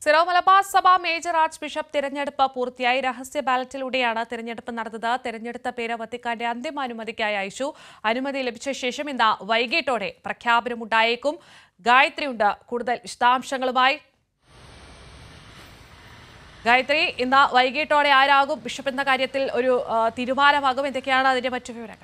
Syro Malabar സഭ major arch bishop തിരഞ്ഞെടുപ്പ് പൂർത്തിയായി രഹസ്യ ബാലറ്റിലൂടെയാണ് തിരഞ്ഞെടുപ്പ് നടന്നത് തിരഞ്ഞെടുത്ത പേര് വത്തിക്കാന്റെ അന്തിമ അനുമതിക്കായി അയച്ചു അനുമതി ലഭിച്ച ശേഷം ഇന്ന് വൈകിട്ടോടെ പ്രഖ്യാപനമുണ്ടായേക്കും ഗായത്രിയുണ്ട് കൂടുതൽ വിശദാംശങ്ങളുമായി ഗായത്രി ഇന്ന് വൈകിട്ടോടെ ആരാകും ബിഷപ്പ് എന്ന കാര്യത്തിൽ ഒരു ആ, തീരുമാനമാകും എന്തൊക്കെയാണ് അതിന്റെ മറ്റു വിവരങ്ങൾ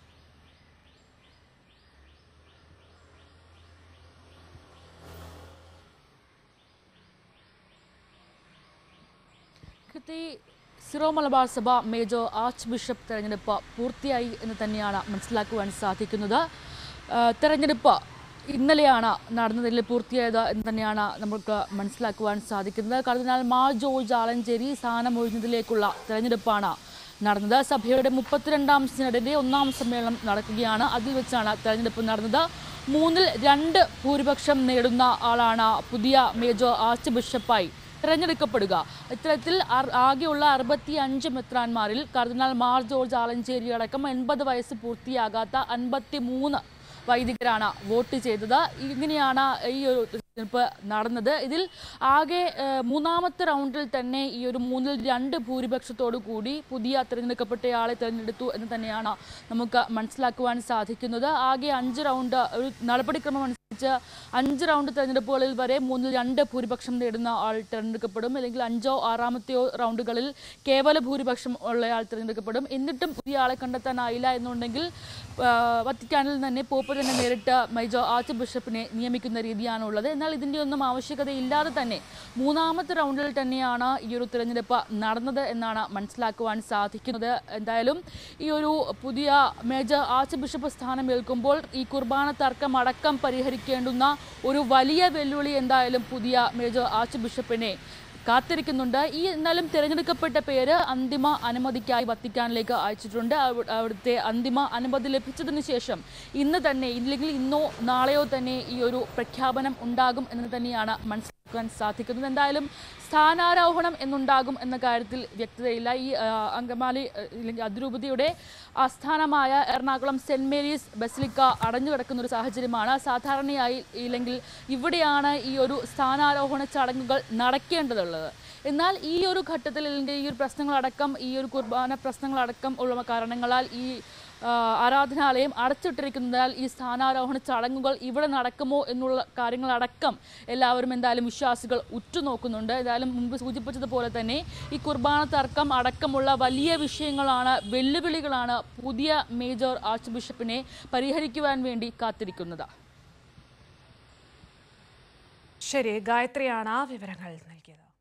കൃതി സിറോ മലബാർ സഭ മേജർ ആർച്ച് ബിഷപ്പ് തെരഞ്ഞെടുപ്പ് പൂർത്തിയായി എന്ന് തന്നെയാണ് മനസ്സിലാക്കുവാൻ സാധിക്കുന്നത് ആ, തെരഞ്ഞെടുപ്പ് ഇന്നലെയാണ് നടന്നതിൽ പൂർത്തിയായത് എന്ന് തന്നെയാണ് നമുക്ക് മനസ്സിലാക്കുവാൻ സാധിക്കുന്നത് കർദിനാൾ മാർ ജോർജ് ആലഞ്ചേരി സ്ഥാനമൊഴിഞ്ഞതിലേക്കുള്ള തെരഞ്ഞെടുപ്പാണ് നടന്നത് സഭയുടെ മുപ്പത്തിരണ്ടാം സിനഡിന്റെ ഒന്നാം സമ്മേളനം നടക്കുകയാണ് അതിൽ വെച്ചാണ് തെരഞ്ഞെടുപ്പ് നടന്നത് മൂന്നിൽ രണ്ട് ഭൂരിപക്ഷം നേടുന്ന ആളാണ് പുതിയ മേജർ ആർച്ച് ബിഷപ്പായി തിരഞ്ഞെടുക്കപ്പെടുക ഇത്തരത്തിൽ അർ- ആകെയുള്ള അറുപത്തി അഞ്ച് മെത്രാന്മാരിൽ കർദിനാൾ മാർ ജോർജ് ആലഞ്ചേരി അടക്കം എൺപത് വയസ്സ് പൂർത്തിയാകാത്ത അൻപത്തി മൂന്ന് വൈദികരാണ് വോട്ട് ചെയ്തത് ഇങ്ങനെയാണ് ഈ ഒരു തെരഞ്ഞെടുപ്പ് നടന്നത് ഇതിൽ ആകെ ഏഹ്, മൂന്നാമത്തെ റൗണ്ടിൽ തന്നെ ഈ ഒരു മൂന്നിൽ രണ്ട് ഭൂരിപക്ഷത്തോടു കൂടി പുതിയ തിരഞ്ഞെടുക്കപ്പെട്ടയാളെ തിരഞ്ഞെടുത്തു എന്ന് തന്നെയാണ് നമുക്ക് മനസ്സിലാക്കുവാൻ സാധിക്കുന്നത് ആകെ അഞ്ച് റൗണ്ട് ഒരു നടപടിക്രമം അനുസരിച്ച് അഞ്ച് റൗണ്ട് തെരഞ്ഞെടുപ്പുകളിൽ വരെ മൂന്നിൽ രണ്ട് ഭൂരിപക്ഷം നേടുന്ന ആൾ തിരഞ്ഞെടുക്കപ്പെടും അല്ലെങ്കിൽ അഞ്ചോ ആറാമത്തെയോ റൗണ്ടുകളിൽ കേവല ഭൂരിപക്ഷം ഉള്ളയാൾ തിരഞ്ഞെടുക്കപ്പെടും എന്നിട്ടും പുതിയ ആളെ കണ്ടെത്താനായില്ല എന്നുണ്ടെങ്കിൽ ആ, വത്തിക്കാനിൽ തന്നെ പോപ്പ് തന്നെ നേരിട്ട് മേജർ ആർച്ച് ബിഷപ്പിനെ നിയമിക്കുന്ന രീതിയാണുള്ളത് എന്നാൽ ഇതിൻ്റെ ഒന്നും ആവശ്യകതയില്ലാതെ തന്നെ മൂന്നാമത്തെ റൗണ്ടിൽ തന്നെയാണ് ഈ ഒരു തിരഞ്ഞെടുപ്പ് നടന്നത് എന്നാണ് മനസ്സിലാക്കുവാൻ സാധിക്കുന്നത് എന്തായാലും ഈ ഒരു പുതിയ മേജർ ആർച്ച് ബിഷപ്പ് സ്ഥാനമേൽക്കുമ്പോൾ ഈ കുർബാന തർക്കം അടക്കം പരിഹരിക്കേണ്ടുന്ന ഒരു വലിയ വെല്ലുവിളി എന്തായാലും പുതിയ മേജർ ആർച്ച് ബിഷപ്പിനെ കാത്തിരിക്കുന്നുണ്ട് ഈ എന്നാലും തിരഞ്ഞെടുക്കപ്പെട്ട പേര് അന്തിമ അനുമതിക്കായി വത്തിക്കാനിലേക്ക് അയച്ചിട്ടുണ്ട് അവ- അവിടുത്തെ അന്തിമ അനുമതി ലഭിച്ചതിന് ശേഷം ഇന്ന് തന്നെ ഇല്ലെങ്കിൽ ഇന്നോ നാളെയോ തന്നെ ഈ ഒരു പ്രഖ്യാപനം ഉണ്ടാകും എന്ന് തന്നെയാണ് മനസ്സിലാക്കാൻ സാധിക്കുന്നത് എന്തായാലും സ്ഥാനാരോഹണം എന്നുണ്ടാകും എന്ന കാര്യത്തിൽ വ്യക്തതയില്ല ഈ ആ, അങ്കമാലി ആ, ഇല്ലെങ്കിൽ അതിരൂപതയുടെ ആസ്ഥാനമായ എറണാകുളം സെന്റ് മേരീസ് ബസിലിക്ക അടഞ്ഞു കിടക്കുന്ന ഒരു സാഹചര്യമാണ് സാധാരണയായി ഇല്ലെങ്കിൽ ഇവിടെയാണ് ഈ ഒരു സ്ഥാനാരോഹണ ചടങ്ങുകൾ നടക്കേണ്ടതുള്ളത് എന്നാൽ ഈ ഒരു ഘട്ടത്തിൽ അല്ലെങ്കിൽ ഈ ഒരു പ്രശ്നങ്ങളടക്കം ഈ ഒരു കുർബാന പ്രശ്നങ്ങളടക്കം ഉള്ള കാരണങ്ങളാൽ ഈ ആ, ആരാധനാലയം അടച്ചിട്ടിരിക്കുന്നതിനാൽ ഈ സ്ഥാനാരോഹണ ചടങ്ങുകൾ ഇവിടെ നടക്കുമോ എന്നുള്ള കാര്യങ്ങളടക്കം എല്ലാവരും എന്തായാലും വിശ്വാസികൾ ഉറ്റുനോക്കുന്നുണ്ട് എന്തായാലും മുമ്പ് സൂചിപ്പിച്ചതുപോലെ തന്നെ ഈ കുർബാന തർക്കം അടക്കമുള്ള വലിയ വിഷയങ്ങളാണ് വെല്ലുവിളികളാണ് പുതിയ മേജർ ആർച്ച് ബിഷപ്പിനെ പരിഹരിക്കുവാൻ വേണ്ടി കാത്തിരിക്കുന്നത് ശരി ഗായത്രിയാണ് ആ വിവരങ്ങൾ നൽകിയത്